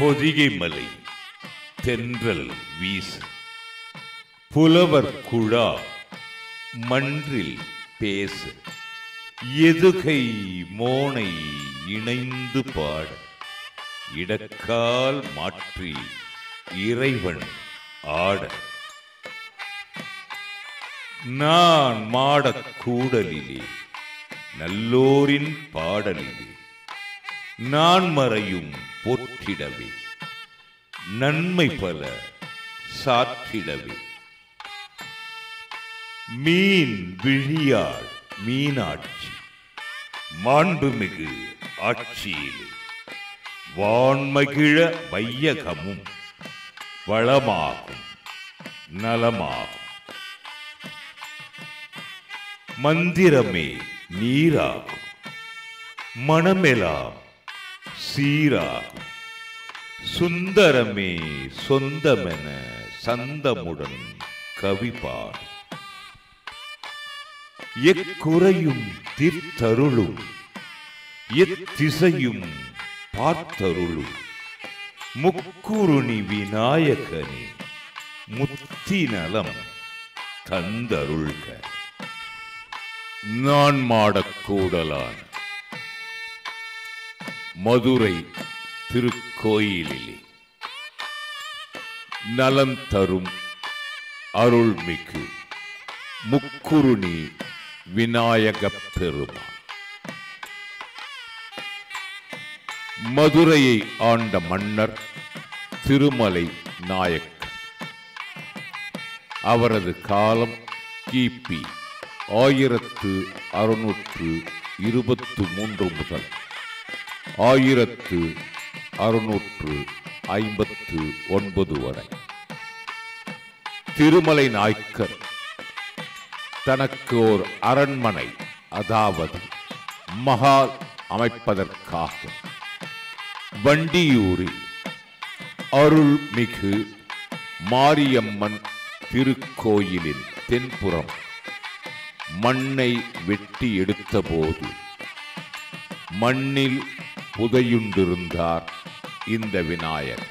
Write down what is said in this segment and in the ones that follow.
பொதிகை மலை தென்றல் வீசு புலவர் குழா மன்றில் பேசு எதுகை மோனை இணைந்து பாட இடக்கால் மாற்றி இறைவன் ஆட நான் மாடக் கூடலிலே நல்லோரின் பாடலிலே நான் மறையும் போற்றிடவே நன்மை பல சாற்றிடவே மீன் விழியாள் மீனாட்சி மாண்புமிகு ஆட்சியிலே வான்மகிழ வையகமும் வளமாகும் நலமாகும் மந்திரமே நீராகும் மனமெலாம் சீராகும் சுந்தரமே சொந்தமென சந்தமுடன் கவிபார் எக்குறையும் தீர்த்தருளும் எத்திசையும் பார்த்தருளும் முக்குருணி விநாயகனே முத்தி நலம் தந்தருள்க நான் மாடக்கூடலான் மதுரை திருக்கோயிலிலே நலம் தரும் அருள்மிகு முக்குருணி விநாயகப் பெருமான் மதுரையை ஆண்ட மன்னர் திருமலை நாயக்கர் அவரது காலம் கிபி ஆயிரத்து அறுநூற்று இருபத்து மூன்று முதல் ஆயிரத்து அறுநூற்று ஐம்பத்து ஒன்பது வரை திருமலை நாயக்கர் தனக்கு ஓர் அரண்மனை அதாவது மகால் அமைப்பதற்காக வண்டியூரில் அருள்மிகு மாரியம்மன் திருக்கோயிலின் தென்புறம் மண்ணை வெட்டி எடுத்தபோது மண்ணில் புதையுண்டிருந்தார் இந்த விநாயகர்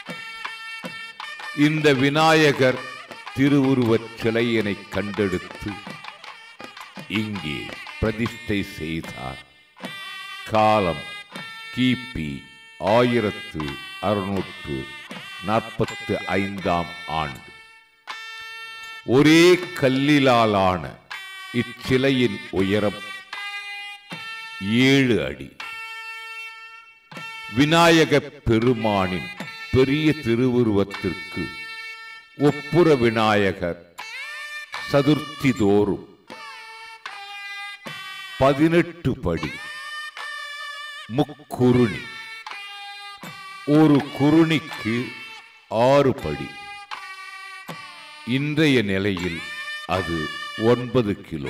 இந்த விநாயகர் திருவுருவச் சிலையினை கண்டெடுத்து இங்கே பிரதிஷ்டை செய்தார் காலம் கிபி ஆயிரத்து அறுநூற்று நாற்பத்து ஐந்தாம் ஆண்டு ஒரே கல்லிலாலான இச்சிலையின் உயரம் ஏழு அடி விநாயகப் பெருமானின் பெரிய திருவுருவத்திற்கு ஒப்புர விநாயகர் சதுர்த்தி தோறும் பதினெட்டு படி முக்குருணி ஒரு குருணிக்கு ஆறு படி இன்றைய நிலையில் அது ஒன்பது கிலோ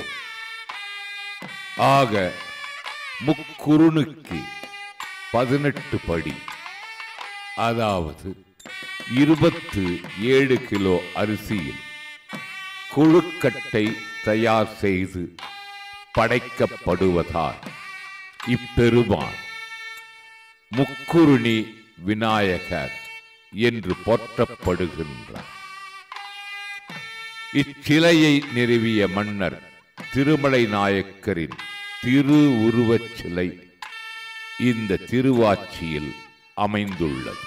ஆக முக்குருணுக்கு பதினெட்டு படி அதாவது இருபத்து ஏழு கிலோ அரிசியில் குழுக்கட்டை தயார் செய்து படைக்கப்படுவதால் இப்பெருமான் முக்குருணி விநாயகர் என்று போற்றப்படுகின்றார் இச்சிலையை நிறுவிய மன்னர் திருமலை நாயக்கரின் திரு உருவச் சிலை இந்த திருவாட்சியில் அமைந்துள்ளது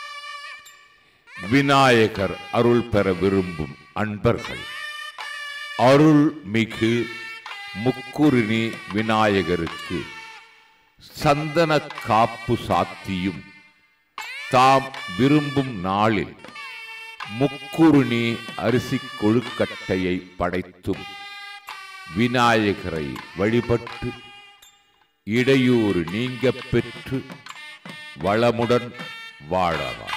விநாயகர் அருள் பெற விரும்பும் அன்பர்கள் அருள் மிகு முக்குருணி விநாயகருக்கு சந்தன காப்பு சாத்தியும் தாம் விரும்பும் நாளில் முக்குருணி அரிசி கொழுக்கட்டையை படைத்தும் விநாயகரை வழிபட்டு இடையூறு நீங்க பெற்று வளமுடன் வாழலாம்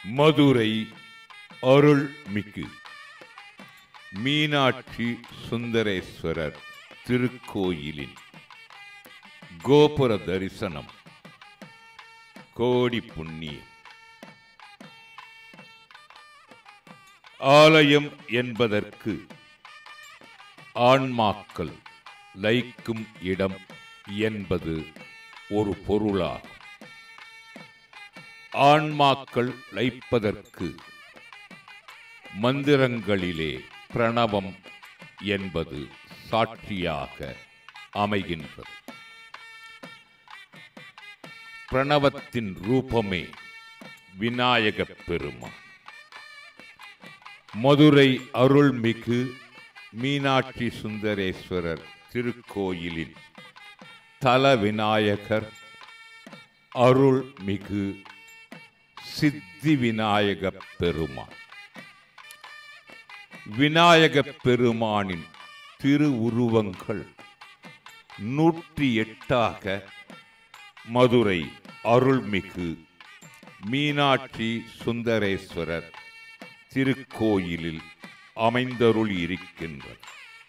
மதுரை அருள்மிகு மீனாட்சி சுந்தரேஸ்வரர் திருக்கோயிலின் கோபுர தரிசனம் கோடி புண்ணியம் ஆலயம் என்பதற்கு ஆன்மாக்கள் லைக்கும் இடம் என்பது ஒரு பொருளாகும் ஆன்மாக்கள் லைப்பதற்கு மந்திரங்களிலே பிரணவம் என்பது சாட்சியாக அமைகின்றது பிரணவத்தின் ரூபமே விநாயகப் பெருமான் மதுரை அருள்மிகு மீனாட்சி சுந்தரேஸ்வரர் திருக்கோயிலின் தல விநாயகர் அருள்மிகு சித்தி விநாயகப் பெருமான் விநாயகப் பெருமானின் திருவுருவங்கள் நூற்றி எட்டாக மதுரை அருள்மிகு மீனாட்சி சுந்தரேஸ்வரர் திருக்கோயிலில் அமைந்தருள் இருக்கின்றது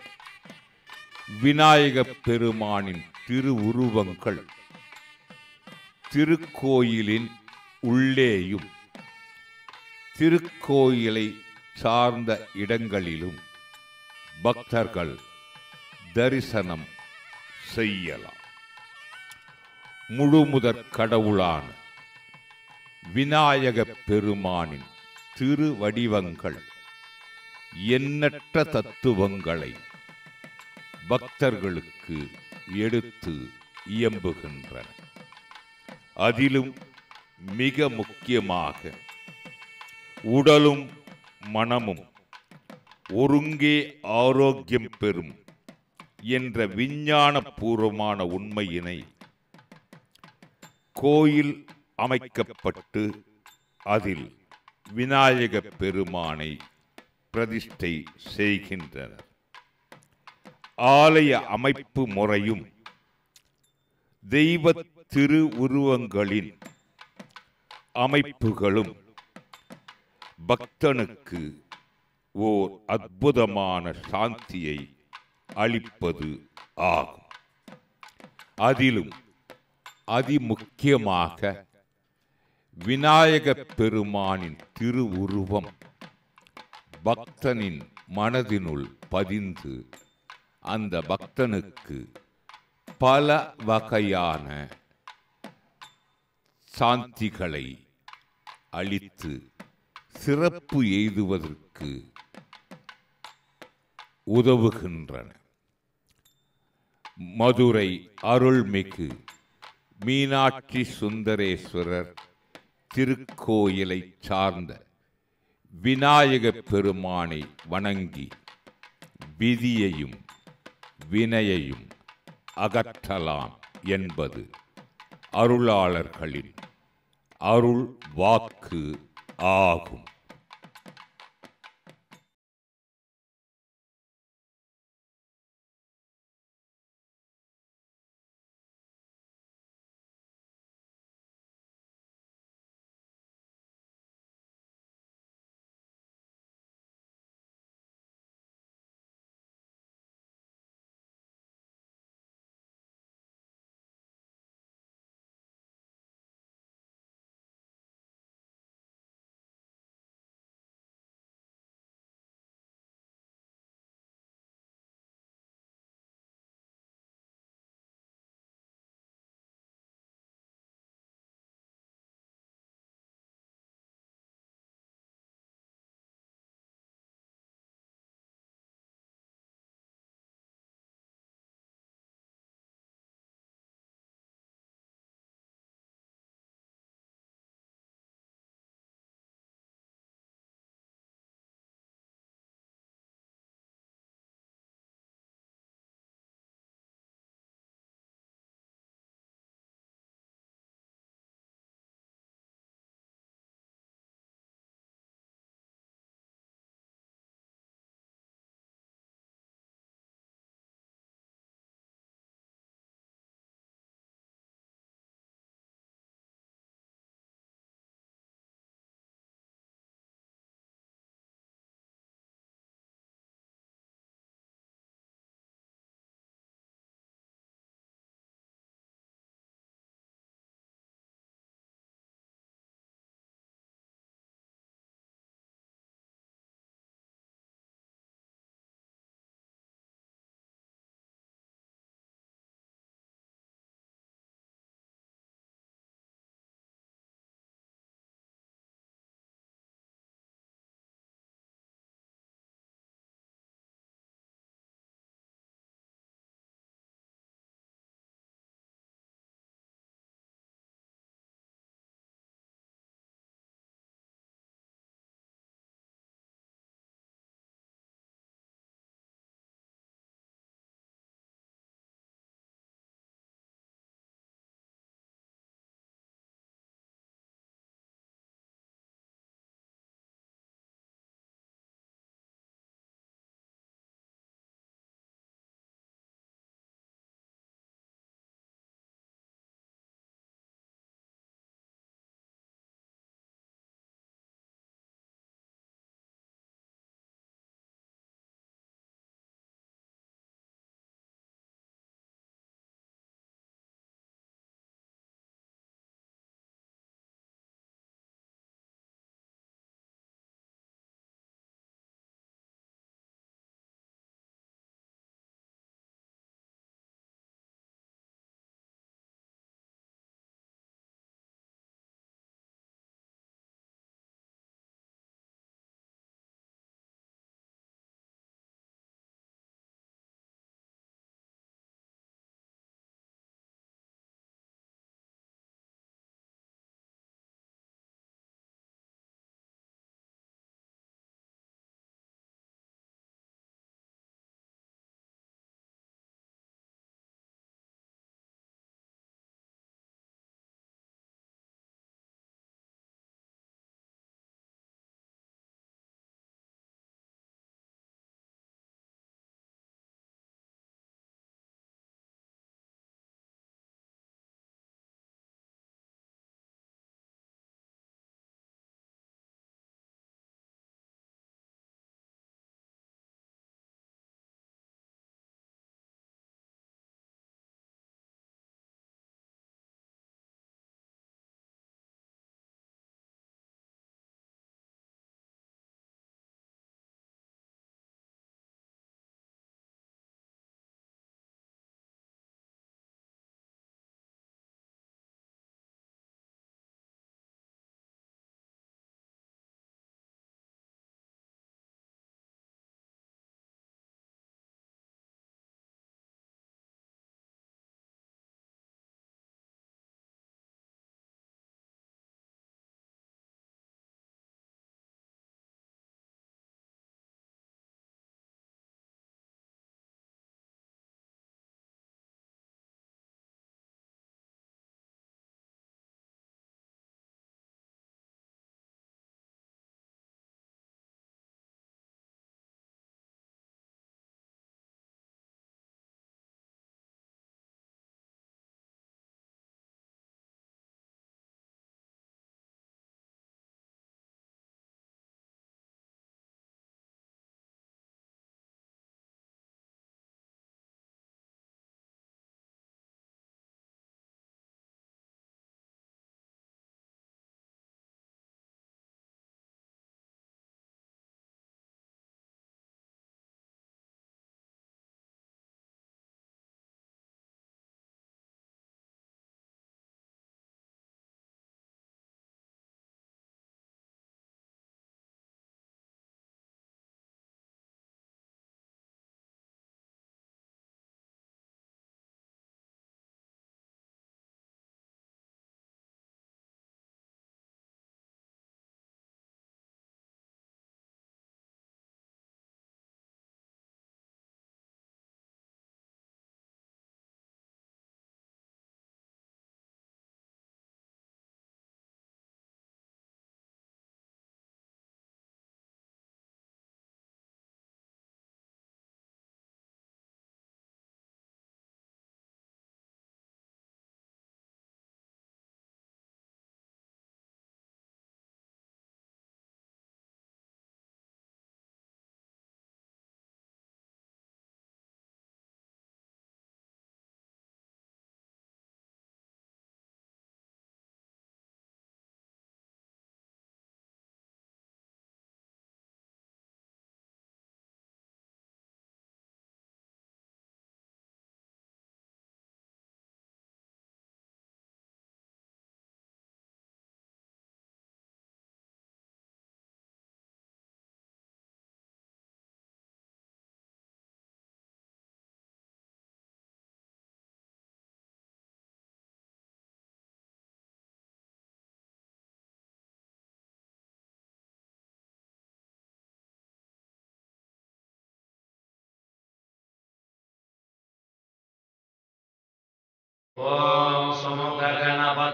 விநாயகப் பெருமானின் திருவுருவங்கள் திருக்கோயிலின் உள்ளேயும் திருக்கோயிலை சார்ந்த இடங்களிலும் பக்தர்கள் தரிசனம் செய்யலாம் முழுமுதற் கடவுளான விநாயகப் பெருமானின் திருவடிவங்கள் எண்ணற்ற தத்துவங்களை பக்தர்களுக்கு எடுத்து இயம்புகின்றன அதிலும் மிக முக்கியமாக உடலும் மனமும் ஒருங்கே ஆரோக்கியம் பெறும் என்ற விஞ்ஞான பூர்வமான உண்மையினை கோயில் அமைக்கப்பட்டு அதில் விநாயகப் பெருமானை பிரதிஷ்டை செய்கின்றனர் ஆலய அமைப்பு முறையும் தெய்வ திருவுருவங்களின் அமைப்புகளும் பக்தனுக்கு ஓர் அற்புதமான சாந்தியை அளிப்பது ஆகும் அதிலும் அதிமுக்கியமாக விநாயகப் பெருமானின் திருவுருவம் பக்தனின் மனதினுள் பதிந்து அந்த பக்தனுக்கு பல வகையான சாந்திகளை அளித்து சிறப்பு எய்துவதற்கு உதவுகின்றன மதுரை அருள்மிகு மீனாட்சி சுந்தரேஸ்வரர் திருக்கோயிலை சார்ந்த விநாயகப் பெருமானை வணங்கி விதியையும் வினையையும் அகற்றலாம் என்பது அருளாளர்களின் அருள் வாக்கு ஆகும் ॐ समुद्रगणपत्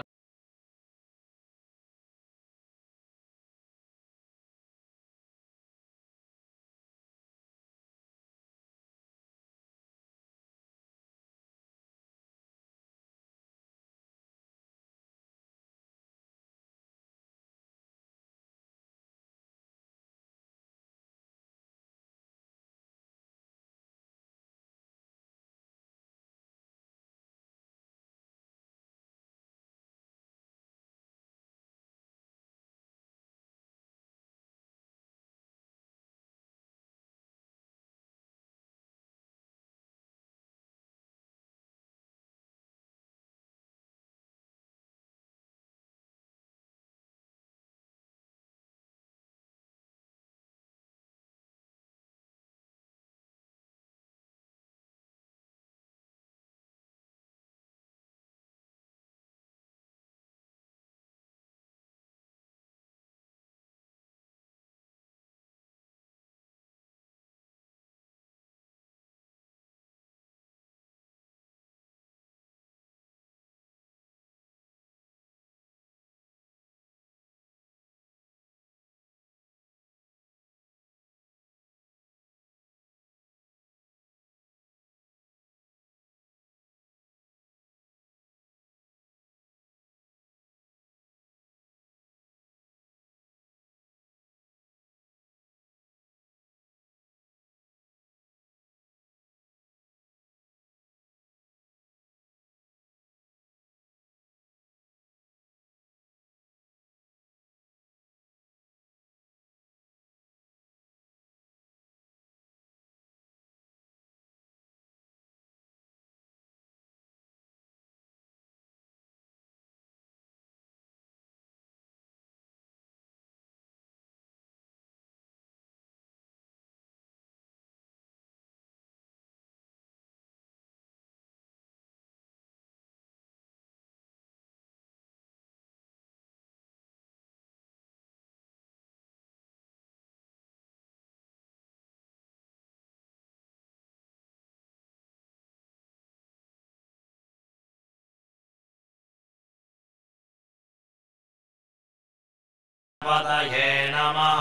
பதயே நமः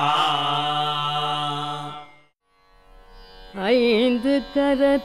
ஐந்து கர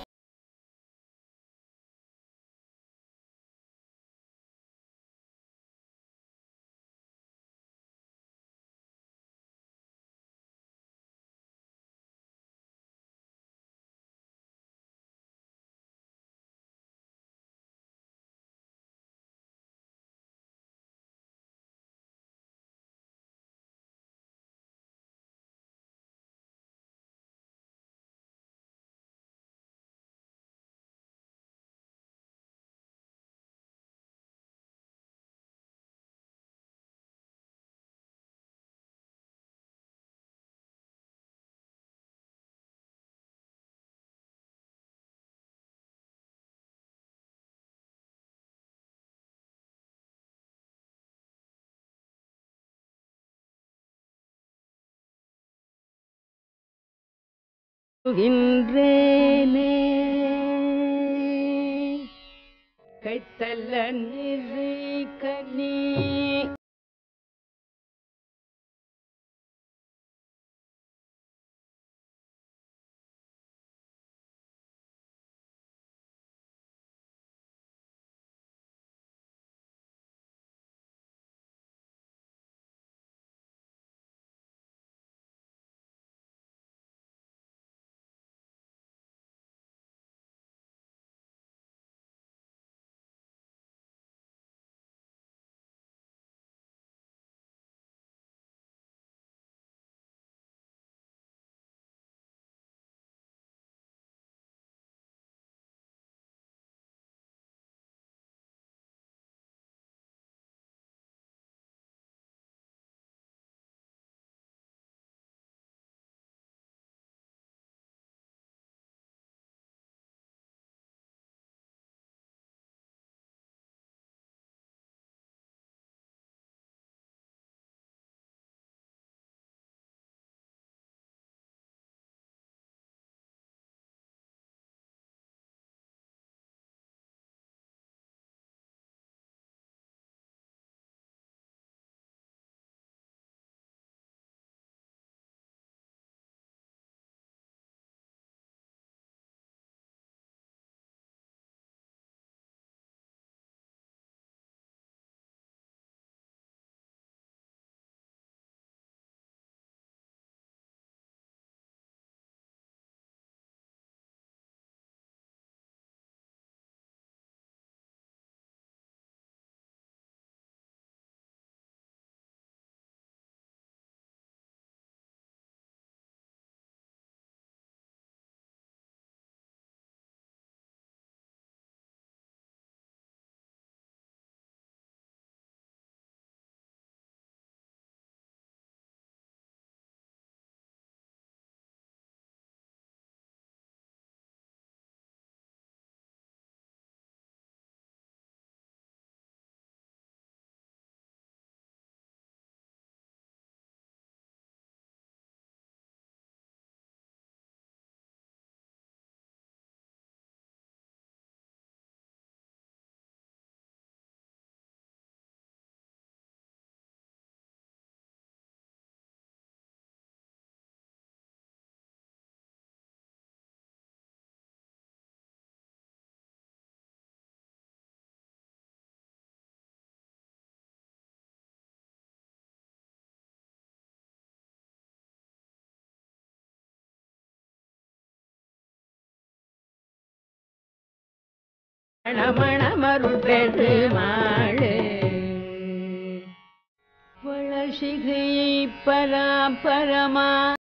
கின்றேனே கைத்தல்ல நிறை கனி மணமருள் பெருமாளே வளசிகை பராபரமா